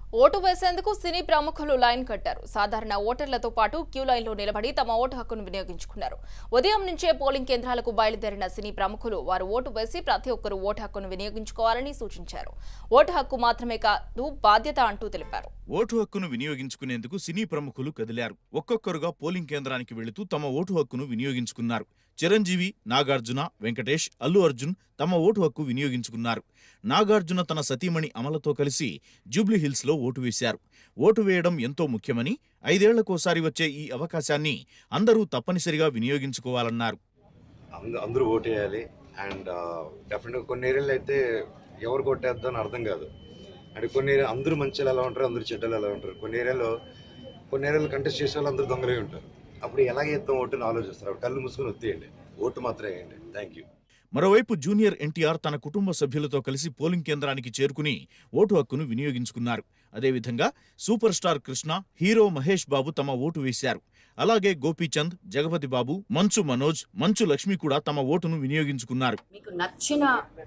vote వేసేందుకు సినీ ప్రముఖులు line కట్టారు సాధారణ ఓటర్లతో పాటు క్యూ లైన్లో నిలబడి తమ ఓటు హక్కును వినియోగించుకున్నారు ఉదయం నుంచే పోలింగ్ కేంద్రాలకు బయలుదేరిన సినీ ప్రముఖులు వారు ఓటు వేసి ప్రతి ఒక్కరూ ఓటు హక్కును వినియోగించుకోవాలని సూచించారు ఓటు హక్కు మాత్రమే కాదు బాధ్యత అంటూ తెలిపారు ఓటు హక్కును వినియోగించుకునేందుకు సినీ ప్రముఖులు కదిలారు ఒక్కొక్కరుగా పోలింగ్ కేంద్రానికి వెళుతూ తమ ఓటు హక్కును వినియోగించుకున్నారు చిరంజీవి నాగార్జున వెంకటేష్ అల్లు అర్జున్ తమ ఓటు హక్కు వినియోగించుకున్నారు నాగార్జున తన సతీమణి అమలతో కలిసి జూబ్లీ హిల్స్లో ఓటు వేశారు ఓటు వేయడం ఎంతో ముఖ్యమని ఐదేళ్లకోసారి వచ్చే ఈ అవకాశాన్ని అందరూ తప్పనిసరిగా వినియోగించుకోవాలన్నారు అంద- అందరూ ఓట్ వేయాలి అండ్ డెఫినెట్గా కొన్ని ఏరియాలో అయితే ఎవరు కొట్టేద్దాం అని అర్థం కాదు అంటే కొన్ని ఏరియా అందరూ మంచిలు ఎలా ఉంటారు అందరూ చెడ్డలు ఎలా ఉంటారు కొన్ని ఏరియాలో కొన్ని ఏరియాలో కంటెస్ట్ చేసే వాళ్ళు అందరూ దొంగలే ఉంటారు అప్పుడు ఎలా వేద్దాం ఓటుని ఆలోచిస్తారు అప్పుడు కళ్ళు మూసుకొని ఒత్తేయండి ఓటు మాత్రమే వేయండి థ్యాంక్ యూ మరోవైపు జూనియర్ ఎన్టీఆర్ తన కుటుంబ సభ్యులతో కలిసి పోలింగ్ కేంద్రానికి చేరుకుని ఓటు హక్కును వినియోగించుకున్నారు అదేవిధంగా super star Krishna hero Mahesh Babu తమ ఓటు వేశారు అలాగే గోపీచంద్ జగపతి బాబు మంచు మనోజ్ మంచు లక్ష్మి కూడా తమ ఓటును వినియోగించుకున్నారు మీకు నచ్చిన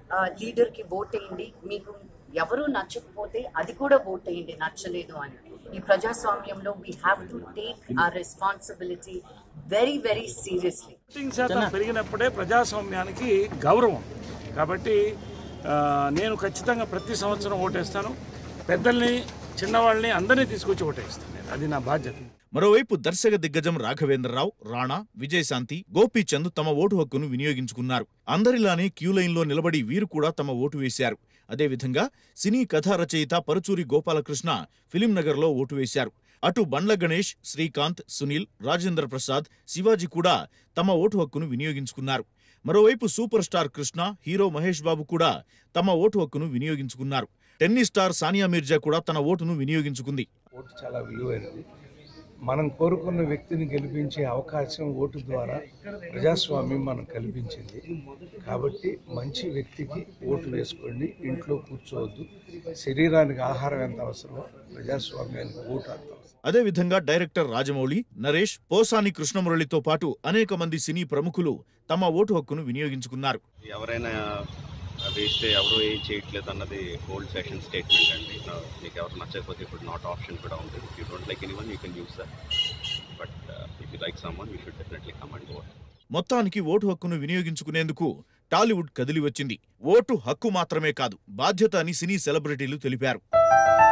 లీడర్ కి ఓట్ వేయండి మీకు ఎవరు నచ్చకపోతే అది కూడా ఓట్ వేయండి నచ్చలేదు అని ఈ ప్రజాస్వామ్యంలో we have to take a responsibility very very seriously voting శాతం పెరిగినప్పుడే ప్రజాస్వామ్యానికి గౌరవం కాబట్టి ఆ, నేను ఖచ్చితంగా ప్రతి సంవత్సరం ఓటేస్తాను పెద్దల్ని చిన్నవాళ్ళని అందరినీ తీసుకొచ్చి ఓటేస్తాను నేను అది నా బాధ్యత మరోవైపు దర్శక దిగ్గజం రాఘవేంద్రరావు రాణా విజయశాంతి గోపీచంద్ తమ ఓటు హక్కును వినియోగించుకున్నారు అందరిలానే క్యూ లైన్లో నిలబడి వీరు కూడా తమ ఓటు వేశారు అదేవిధంగా సినీ కథా రచయిత పరుచూరి గోపాలకృష్ణ ఫిలిం నగర్లో ఓటు వేశారు అటు బండ్ల గణేష్ శ్రీకాంత్ సునీల్ రాజేంద్ర ప్రసాద్ శివాజీ కూడా తమ ఓటు హక్కును వినియోగించుకున్నారు మరోవైపు super star Krishna hero Mahesh Babu కూడా తమ ఓటు హక్కును వినియోగించుకున్నారు టెన్నిస్ స్టార్ సానియా మీర్జా కూడా తన ఓటును వినియోగించుకుంది ఓటు చాలా విలువైనది మనం కోరుకున్న వ్యక్తిని గెలిపించే అవకాశం ఓటు ద్వారా ప్రజాస్వామ్యం మనం కల్పించింది కాబట్టి మంచి వ్యక్తికి ఓటు వేసుకోండి ఇంట్లో కూర్చోవద్దు శరీరానికి ఆహారం ఎంత అవసరమో ప్రజాస్వామ్యానికి ఓటు అంత అవసరం అదేవిధంగా డైరెక్టర్ రాజమౌళి నరేష్ పోసాని కృష్ణమురళితో పాటు అనేక మంది సినీ ప్రముఖులు తమ ఓటు హక్కును వినియోగించుకున్నారు ఎవరైనా వేస్తే ఎవరు ఏం చేయట్లేదు అన్నది ఓల్డ్ ఫ్యాషన్ స్టేట్మెంట్ అండి నా- మీకు ఎవరు నచ్చకపోతే ఇప్పుడు నాట్ ఆప్షన్ కూడా ఉంది if you don't like anyone you can use that but if you like someone you should definitely come and vote మొత్తానికి ఓటు హక్కును వినియోగించుకునేందుకు టాలీవుడ్ కదిలి వచ్చింది ఓటు హక్కు మాత్రమే కాదు బాధ్యత అని సినీ సెలబ్రిటీలు తెలిపారు